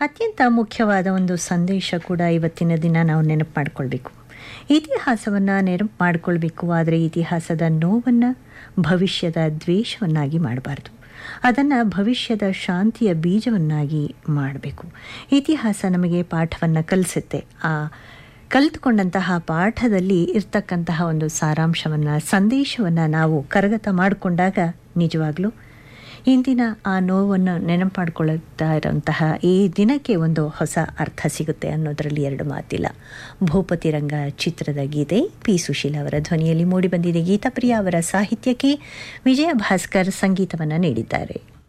ಅತ್ಯಂತ ಮುಖ್ಯವಾದ ಒಂದು ಸಂದೇಶ ಕೂಡ ಇವತ್ತಿನ ದಿನ ನಾವು ನೆನಪು ಮಾಡಿಕೊಳ್ಬೇಕು ಇತಿಹಾಸವನ್ನು ನೆನಪು ಮಾಡಿಕೊಳ್ಬೇಕು ಆದರೆ ಇತಿಹಾಸದ ನೋವನ್ನು ಭವಿಷ್ಯದ ದ್ವೇಷವನ್ನಾಗಿ ಮಾಡಬಾರ್ದು ಅದನ್ನು ಭವಿಷ್ಯದ ಶಾಂತಿಯ ಬೀಜವನ್ನಾಗಿ ಮಾಡಬೇಕು ಇತಿಹಾಸ ನಮಗೆ ಪಾಠವನ್ನು ಕಲಿಸುತ್ತೆ ಆ ಕಲಿತುಕೊಂಡಂತಹ ಪಾಠದಲ್ಲಿ ಇರ್ತಕ್ಕಂತಹ ಒಂದು ಸಾರಾಂಶವನ್ನು ಸಂದೇಶವನ್ನು ನಾವು ಕರಗತ ಮಾಡಿಕೊಂಡಾಗ ನಿಜವಾಗ್ಲೂ ಇಂದಿನ ಆ ನೋವನ್ನು ನೆನಪು ಮಾಡಿಕೊಳ್ಳುತ್ತಾ ಇರೋಂತಹ ಈ ದಿನಕ್ಕೆ ಒಂದು ಹೊಸ ಅರ್ಥ ಸಿಗುತ್ತೆ ಅನ್ನೋದರಲ್ಲಿ ಎರಡು ಮಾತಿಲ್ಲ ಭೂಪತಿ ರಂಗ ಚಿತ್ರದ ಗೀತೆ ಪಿ ಸುಶೀಲ ಅವರ ಧ್ವನಿಯಲ್ಲಿ ಮೂಡಿಬಂದಿದೆ ಗೀತಾಪ್ರಿಯ ಅವರ ಸಾಹಿತ್ಯಕ್ಕೆ ವಿಜಯ ಭಾಸ್ಕರ್ ಸಂಗೀತವನ್ನು ನೀಡಿದ್ದಾರೆ